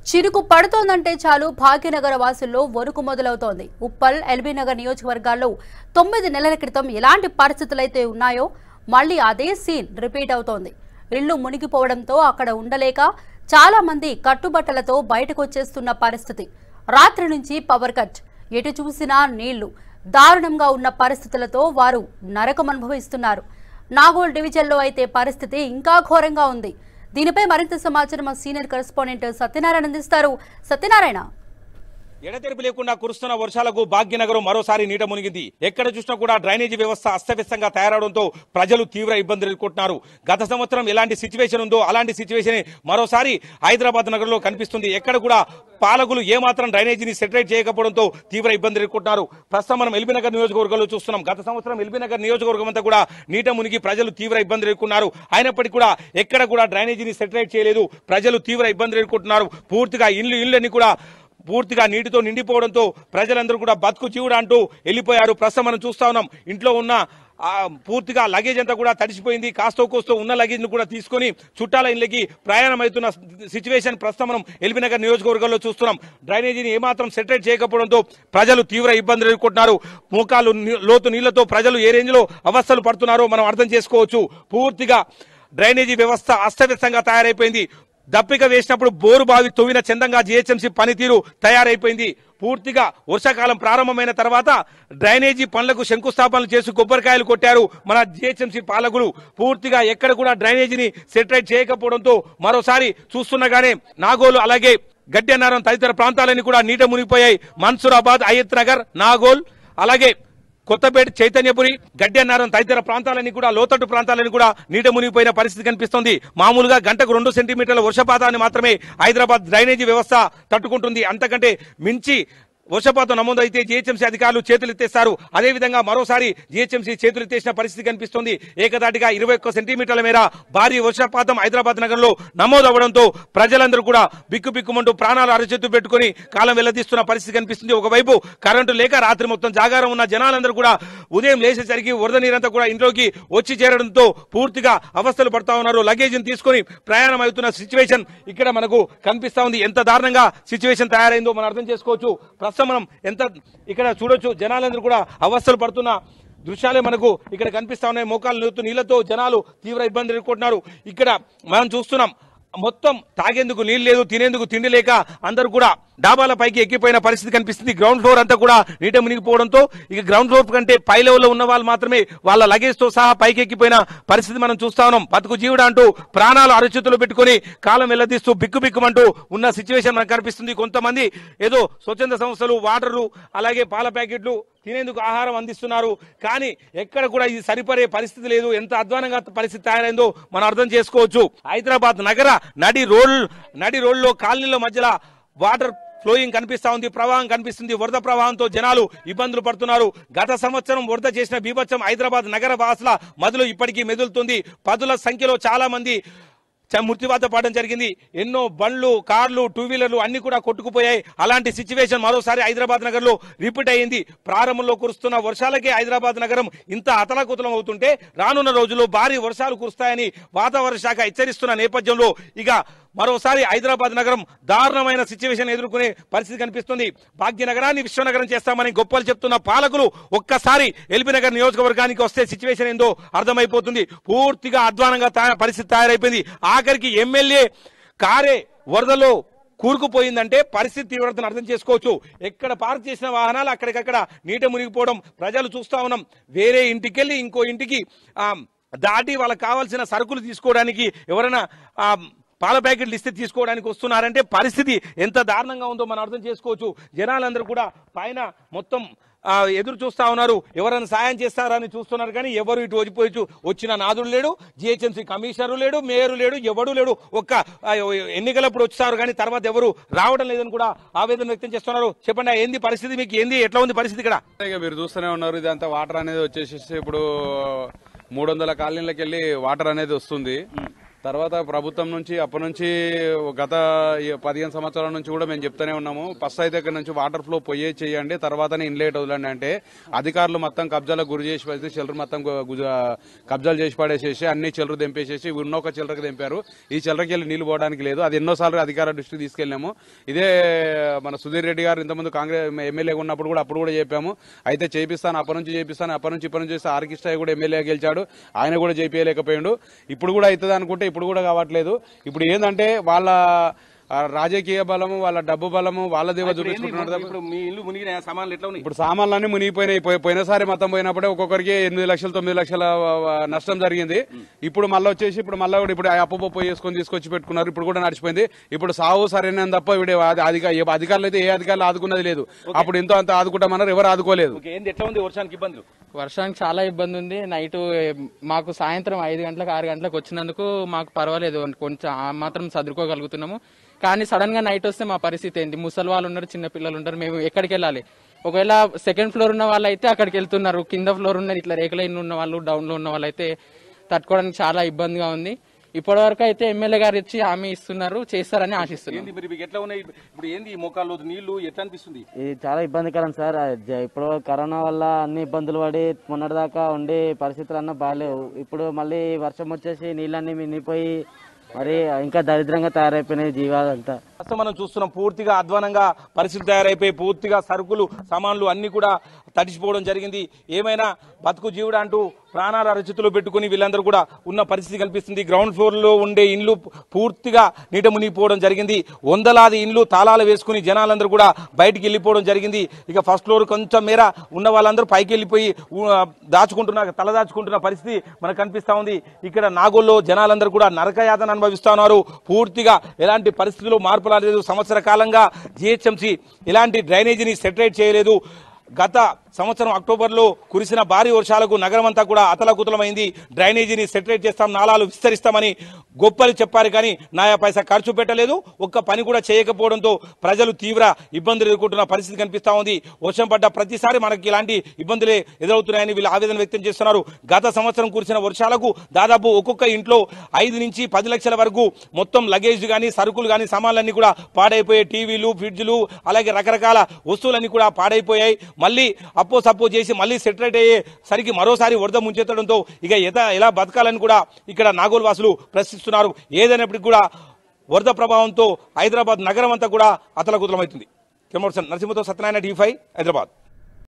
చిరుకు పడుతోందంటే చాలు భాగ్యనగర వాసుల్లో వణుకు మొదలవుతోంది ఉప్పల్ ఎల్బీ నగర్ నియోజకవర్గాల్లో తొమ్మిది నెలల క్రితం ఎలాంటి పరిస్థితులైతే ఉన్నాయో మళ్ళీ అదే సీన్ రిపీట్ అవుతోంది ఇళ్లు మునిగిపోవడంతో అక్కడ ఉండలేక చాలా మంది కట్టుబట్టలతో బయటకు వచ్చేస్తున్న పరిస్థితి రాత్రి నుంచి పవర్ కట్ ఎటు చూసినా నీళ్లు దారుణంగా ఉన్న పరిస్థితులతో వారు నరకం అనుభవిస్తున్నారు నాగోల్ డివిజన్లో అయితే పరిస్థితి ఇంకా ఘోరంగా ఉంది దీనిపై మరింత సమాచారం మా సీనియర్ కరెస్పాండెంట్ సత్యనారాయణ అందిస్తారు సత్యనారాయణ ఎడతెరిపి లేకుండా కురుస్తున్న వర్షాలకు భాగ్యనగరం మరోసారి నీట మునిగింది ఎక్కడ చూసినా కూడా డ్రైనేజీ వ్యవస్థ అస్తవ్యస్తంగా తయారవడంతో ప్రజలు తీవ్ర ఇబ్బందులు ఎదుర్కొంటున్నారు గత సంవత్సరం ఎలాంటి సిచ్యువేషన్ ఉందో అలాంటి సిచ్యువేషన్ మరోసారి హైదరాబాద్ నగరంలో కనిపిస్తుంది ఎక్కడ కూడా పాలకులు ఏమాత్రం డ్రైనేజీని సెటరేట్ చేయకపోవడంతో తీవ్ర ఇబ్బందులు ఎదుర్కొంటున్నారు ప్రస్తుతం మనం ఎల్బీనగర్ నియోజకవర్గంలో చూస్తున్నాం గత సంవత్సరం ఎల్బీనగర్ నియోజకవర్గం అంతా కూడా నీట మునిగి ప్రజలు తీవ్ర ఇబ్బందులు ఎదుర్కొన్నారు అయినప్పటికీ కూడా ఎక్కడ కూడా డ్రైనేజీని సెటరేట్ చేయలేదు ప్రజలు తీవ్ర ఇబ్బందులు ఎదుర్కొంటున్నారు పూర్తిగా ఇల్లు ఇళ్ళని కూడా పూర్తిగా నీటితో నిండిపోవడంతో ప్రజలందరూ కూడా బతుకు జీవుడు అంటూ వెళ్ళిపోయారు ప్రస్తుతం మనం చూస్తా ఉన్నాం ఇంట్లో ఉన్న ఆ, పూర్తిగా లగేజ్ అంతా కూడా తడిసిపోయింది కాస్తో కోస్తో ఉన్న లగేజ్ ను కూడా తీసుకొని చుట్టాల ఇళ్ళకి ప్రయాణం అవుతున్న సిచ్యువేషన్ ప్రస్తుతం మనం ఎల్బీనగర్ నియోజకవర్గంలో చూస్తున్నాం డ్రైనేజీని ఏమాత్రం సెటరేట్ చేయకపోవడంతో ప్రజలు తీవ్ర ఇబ్బందులు ఎదుర్కొంటున్నారు మోకాలు నీ- లోతు నీళ్లతో ప్రజలు ఏ రేంజ్ లో అవస్థలు పడుతున్నారో మనం అర్థం చేసుకోవచ్చు పూర్తిగా డ్రైనేజీ వ్యవస్థ అస్తవ్యస్తంగా తయారైపోయింది దప్పిక వేసినప్పుడు బోరు బావి తవ్విన చందంగా జిహెచ్ఎంసీ పనితీరు తయారైపోయింది పూర్తిగా వర్షాకాలం ప్రారంభమైన తర్వాత డ్రైనేజీ పనులకు శంకుస్థాపనలు చేసి కొబ్బరికాయలు కొట్టారు మన జిహెచ్ఎంసీ పాలకులు పూర్తిగా ఎక్కడ కూడా డ్రైనేజీని సెటరేట్ చేయకపోవడంతో మరోసారి చూస్తుండగానే నాగోలు అలాగే గడ్డెన్నారం తదితర ప్రాంతాలన్నీ కూడా నీట మునిగిపోయాయి మన్సూరాబాద్ అయత్ నగర్ నాగోల్ అలాగే కొత్తపేట చైతన్యపురి గడ్డెన్నారం తదితర ప్రాంతాలన్నీ కూడా లోతట్టు ప్రాంతాలన్నీ కూడా నీట మునిగిపోయిన పరిస్థితి కనిపిస్తుంది మామూలుగా గంటకు రెండు సెంటీమీటర్ల వర్షపాతాన్ని మాత్రమే హైదరాబాద్ డ్రైనేజీ వ్యవస్థ తట్టుకుంటుంది అంతకంటే మించి వర్షపాతం నమోదైతే జీహెచ్ఎంసీ అధికారులు చేతులెత్తేస్తారు అదేవిధంగా మరోసారి జీహెచ్ఎంసీ చేతులెత్తేసిన పరిస్థితి కనిపిస్తుంది ఏకదాటిగా ఇరవై ఒక్క సెంటీమీటర్ల మేర భారీ వర్షపాతం హైదరాబాద్ నగరంలో నమోదవడంతో ప్రజలందరూ కూడా బిక్కుబిక్కుమంటూ ప్రాణాలు అరచేతు పెట్టుకుని కాలం వెల్లదీస్తున్న పరిస్థితి కనిపిస్తుంది ఒకవైపు కరెంటు లేక రాత్రి మొత్తం జాగారం ఉన్న జనాలందరూ కూడా ఉదయం లేచేసరికి వరద నీరంతా కూడా ఇంట్లోకి వచ్చి చేరడంతో పూర్తిగా అవస్థలు పడతా ఉన్నారు లగేజీని తీసుకొని ప్రయాణం అవుతున్న సిచ్యువేషన్ ఇక్కడ మనకు కనిపిస్తా ఉంది ఎంత దారుణంగా సిచ్యువేషన్ తయారైందో మనం అర్థం చేసుకోవచ్చు ప్రస్తుతం మనం ఎంత ఇక్కడ చూడొచ్చు జనాలందరూ కూడా అవస్థలు పడుతున్న దృశ్యాలే మనకు ఇక్కడ కనిపిస్తా ఉన్నాయి మోకాలు నీళ్ళతో నీళ్లతో జనాలు తీవ్ర ఇబ్బంది ఎదుర్కొంటున్నారు ఇక్కడ మనం చూస్తున్నాం మొత్తం తాగేందుకు నీళ్ళు లేదు తినేందుకు తిండి లేక అందరూ కూడా డాబాల పైకి ఎక్కిపోయిన పరిస్థితి కనిపిస్తుంది గ్రౌండ్ ఫ్లోర్ అంతా కూడా నీట మునిగిపోవడంతో ఇక గ్రౌండ్ ఫ్లోర్ కంటే పై లెవెల్లో ఉన్న వాళ్ళు మాత్రమే వాళ్ళ లగేజ్ తో సహా పైకి ఎక్కిపోయిన పరిస్థితి మనం చూస్తా ఉన్నాం బతుకు జీవుడు అంటూ ప్రాణాలు అరచేతులు పెట్టుకొని కాలం వెల్లదీస్తూ బిక్కు బిక్కుమంటూ ఉన్న సిచ్యువేషన్ మనకు కనిపిస్తుంది కొంతమంది ఏదో స్వచ్ఛంద సంస్థలు వాటర్లు అలాగే పాల ప్యాకెట్లు తినేందుకు ఆహారం అందిస్తున్నారు కానీ ఎక్కడ కూడా ఇది సరిపడే పరిస్థితి లేదు ఎంత అధ్వానంగా పరిస్థితి తయారైందో మనం అర్థం చేసుకోవచ్చు హైదరాబాద్ నగర నడి రోడ్ నడి రోడ్లో కాలనీల మధ్యలో వాటర్ ఫ్లోయింగ్ కనిపిస్తా ఉంది ప్రవాహం కనిపిస్తుంది వరద ప్రవాహంతో జనాలు ఇబ్బందులు పడుతున్నారు గత సంవత్సరం వరద చేసిన బీభత్సం హైదరాబాద్ నగర వాసుల మధులు ఇప్పటికీ మెదులుతుంది పదుల సంఖ్యలో చాలా మంది చ- మృత్యువాత పడడం జరిగింది ఎన్నో బండ్లు కార్లు టూ వీలర్లు అన్ని కూడా కొట్టుకుపోయాయి అలాంటి సిచ్యువేషన్ మరోసారి హైదరాబాద్ నగర్ లో రిపీట్ అయ్యింది ప్రారంభంలో కురుస్తున్న వర్షాలకే హైదరాబాద్ నగరం ఇంత అతలాకుతలం అవుతుంటే రానున్న రోజుల్లో భారీ వర్షాలు కురుస్తాయని వాతావరణ శాఖ హెచ్చరిస్తున్న నేపథ్యంలో ఇక మరోసారి హైదరాబాద్ నగరం దారుణమైన సిచ్యువేషన్ ఎదుర్కొనే పరిస్థితి కనిపిస్తుంది భాగ్యనగరాన్ని విశ్వనగరం చేస్తామని గొప్పలు చెప్తున్న పాలకులు ఒక్కసారి ఎల్బీ నగర్ నియోజకవర్గానికి వస్తే సిచ్యువేషన్ ఏందో అర్థమైపోతుంది పూర్తిగా అధ్వానంగా తయా- పరిస్థితి తయారైపోయింది ఆఖరికి ఎమ్మెల్యే కారే వరదలో కూరుకుపోయిందంటే పరిస్థితి తీవ్రతను అర్థం చేసుకోవచ్చు ఎక్కడ పార్క్ చేసిన వాహనాలు అక్కడికక్కడ నీట మునిగిపోవడం ప్రజలు చూస్తా ఉన్నాం వేరే ఇంటికెళ్ళి ఇంకో ఇంటికి ఆ, దాటి వాళ్ళకి కావాల్సిన సరుకులు తీసుకోవడానికి ఎవరైనా ఆ, పాల ప్యాకెట్లు ఇస్తే తీసుకోవడానికి వస్తున్నారంటే పరిస్థితి ఎంత దారుణంగా ఉందో మనం అర్థం చేసుకోవచ్చు జనాలందరూ కూడా పైన మొత్తం ఆ, ఎదురు చూస్తా ఉన్నారు ఎవరైనా సాయం చేస్తారని చూస్తున్నారు కానీ ఎవరు ఇటు వచ్చిపోయి వచ్చిన నాదుడు లేడు జిహెచ్ఎంసీ కమిషనరు లేడు మేయరు లేడు ఎవడు లేడు ఒక్క ఆ, ఎన్నికలప్పుడు వచ్చారు కానీ తర్వాత ఎవరు రావడం లేదని కూడా ఆవేదన వ్యక్తం చేస్తున్నారు చెప్పండి ఏంది పరిస్థితి మీకు ఏంది ఎట్లా ఉంది పరిస్థితి ఇక్కడ ఇక మీరు చూస్తూనే ఉన్నారు ఇదంతా వాటర్ అనేది వచ్చేసేసి ఇప్పుడు మూడు వందల కాలనీలకు వెళ్ళి వాటర్ అనేది వస్తుంది తర్వాత ప్రభుత్వం నుంచి అప్పటి నుంచి గత ఈ పదిహేను సంవత్సరాల నుంచి కూడా మేము చెప్తూనే ఉన్నాము ఫస్ట్ అయితే ఇక్కడ నుంచి వాటర్ ఫ్లో పోయే చేయండి తర్వాతనే ఇన్లేట్ వదలండి అంటే అధికారులు మొత్తం కబ్జాలకు గురి చేసి పడితే చిల్లర మొత్తం గు- గు- కబ్జాలు చేసి పడేసేసి అన్ని చిల్లర దింపేసేసి ఉన్న ఒక చిల్లరకి దింపారు ఈ చిల్లరకి వెళ్ళి నీళ్లు పోవడానికి లేదు అది ఎన్నోసార్లు అధికార దృష్టికి తీసుకెళ్లాము ఇదే మన సుధీర్ రెడ్డి గారు ఇంతకుముందు కాంగ్రెస్ ఎమ్మెల్యే ఉన్నప్పుడు కూడా అప్పుడు కూడా చెప్పాము అయితే చేపిస్తాను అప్పటి నుంచి చేపిస్తాను అప్పటి నుంచి ఇప్పటి నుంచి చేస్తే ఆర్కిస్ట్రా కూడా ఎమ్మెల్యే గెలిచాడు ఆయన కూడా చేపించలేకపోయాడు ఇప్పుడు కూడా అవుతుంది అనుకుంటే ఇప్పుడు కూడా కావట్లేదు ఇప్పుడు ఏంటంటే వాళ్ళ ఆ, రాజకీయ బలము వాళ్ళ డబ్బు బలము వాళ్ళదేవో ఇప్పుడు ఏంది చూపించుకుంటున్నారు తప్ప- ఇప్పుడు మీ ఇల్లు మునిగిన సామాన్లు ఎట్లా ఉన్నాయి ఇప్పుడు సామాన్లన్నీ మునిగిపోయినాయి పోయి- పోయినసారి మొత్తం పోయినప్పుడే ఒక్కొక్కరికి ఎనిమిది లక్షలు తొమ్మిది లక్షల వ- వ- నష్టం జరిగింది ఇప్పుడు మళ్ళీ వచ్చేసి ఇప్పుడు మళ్ళీ కూడా ఇప్పుడు అప్పు పప్పు చేసుకొని తీసుకొచ్చి పెట్టుకున్నారు ఇప్పుడు కూడా నడిచిపోయింది ఇప్పుడు సావు సరైన తప్ప ఇప్పుడు అధిక ఏ అధికారులు అయితే ఏ అధికారులు ఆదుకున్నది లేదు అప్పుడు ఎంతో అంత ఆదుకుంటామన్నారు ఎవరు ఆదుకోలేదు ఓకే, ఏంది ఎట్లా ఉంది వర్షానికి ఇబ్బందులు వర్షానికి చాలా ఇబ్బంది ఉంది నైట్ మాకు సాయంత్రం ఐదు గంటలకు ఆరు గంటలకు వచ్చినందుకు మాకు పర్వాలేదు కొంచెం ఆ మాత్రం చదువుకోగలుగుతున్నాము కానీ సడన్ గా నైట్ వస్తే మా పరిస్థితి ఏంటి ముసలి వాళ్ళు ఉన్నారు చిన్న పిల్లలు ఉంటారు మేము ఎక్కడికి వెళ్ళాలి ఒకవేళ సెకండ్ ఫ్లోర్ ఉన్న వాళ్ళు అయితే అక్కడికి వెళ్తున్నారు కింద ఫ్లోర్ ఉన్న ఇట్లా రేకులైన్ ఉన్న వాళ్ళు డౌన్ లో ఉన్న వాళ్ళు అయితే తట్టుకోవడానికి చాలా ఇబ్బందిగా ఉంది ఇప్పటి వరకు అయితే ఎమ్మెల్యే గారు ఇచ్చి హామీ ఇస్తున్నారు చేస్తారని ఆశిస్తున్నాను ఏంది మరి మీకు ఎట్లా ఉన్నాయి ఇప్పుడు ఏంది ఈ మోకాళ్ళు నీళ్లు ఎట్లా అనిపిస్తుంది ఇది చాలా ఇబ్బందికరం సార్ ఆ జ- ఇప్పుడు కరోనా వల్ల అన్ని ఇబ్బందులు పడి మొన్నటిదాకా ఉండే పరిస్థితులు అన్న బాగాలేవు ఇప్పుడు మళ్ళీ వర్షం వచ్చేసి నీళ్ళన్నీ మినిపోయి మరి ఇంకా దరిద్రంగా తయారైపోయినాయి జీవాలంతా ప్రస్తుతం మనం చూస్తున్నాం పూర్తిగా అధ్వానంగా పరిస్థితులు తయారైపోయి పూర్తిగా సరుకులు సామాన్లు అన్ని కూడా తడిచిపోవడం జరిగింది ఏమైనా బతుకు జీవుడు అంటూ ప్రాణాల అరచితులు పెట్టుకుని వీళ్ళందరూ కూడా ఉన్న పరిస్థితి కనిపిస్తుంది గ్రౌండ్ ఫ్లోర్ లో ఉండే ఇండ్లు పూర్తిగా నీట మునిగిపోవడం జరిగింది వందలాది ఇండ్లు తాళాలు వేసుకుని జనాలందరూ కూడా బయటికి వెళ్ళిపోవడం జరిగింది ఇక ఫస్ట్ ఫ్లోర్ కొంచెం మేర ఉన్న వాళ్ళందరూ పైకి వెళ్ళిపోయి ఊ, దాచుకుంటున్న తల దాచుకుంటున్న పరిస్థితి మనకు కనిపిస్తా ఉంది ఇక్కడ నాగోల్లో జనాలందరూ కూడా నరకయాతన అనుభవిస్తా ఉన్నారు పూర్తిగా ఎలాంటి పరిస్థితుల్లో మార్పు రాలేదు సంవత్సర కాలంగా జిహెచ్ఎంసీ ఎలాంటి డ్రైనేజీని సెటరేట్ చేయలేదు గత సంవత్సరం అక్టోబర్లో కురిసిన భారీ వర్షాలకు నగరం అంతా కూడా అతలకుతలమైంది డ్రైనేజీని సెటరేట్ చేస్తాం నాలాలు విస్తరిస్తామని గొప్పలు చెప్పారు కానీ నాయా పైసా ఖర్చు పెట్టలేదు ఒక్క పని కూడా చేయకపోవడంతో ప్రజలు తీవ్ర ఇబ్బందులు ఎదుర్కొంటున్న పరిస్థితి కనిపిస్తా ఉంది వర్షం పడ్డ ప్రతిసారి మనకి ఇలాంటి ఇబ్బందులే ఎదురవుతున్నాయని వీళ్ళు ఆవేదన వ్యక్తం చేస్తున్నారు గత సంవత్సరం కురిసిన వర్షాలకు దాదాపు ఒక్కొక్క ఇంట్లో ఐదు నుంచి పది లక్షల వరకు మొత్తం లగేజ్ కానీ సరుకులు కానీ సామాన్లన్నీ కూడా పాడైపోయాయి టీవీలు ఫ్రిడ్జ్లు అలాగే రకరకాల వస్తువులన్నీ కూడా పాడైపోయాయి మళ్ళీ అప్పో సప్పో చేసి మళ్ళీ సెటరేట్ అయ్యే సరికి మరోసారి వరద ముంచెత్తడంతో ఇక ఎత ఎలా బతకాలని కూడా ఇక్కడ నాగోల్ వాసులు ప్రశ్నిస్తున్నారు ఏదైనప్పటికీ కూడా వరద ప్రభావంతో హైదరాబాద్ నగరం అంతా కూడా అతలకుతలమవుతుంది కెమర్సన్ నరసింహతో సత్యనారాయణ టీ ఫైవ్ హైదరాబాద్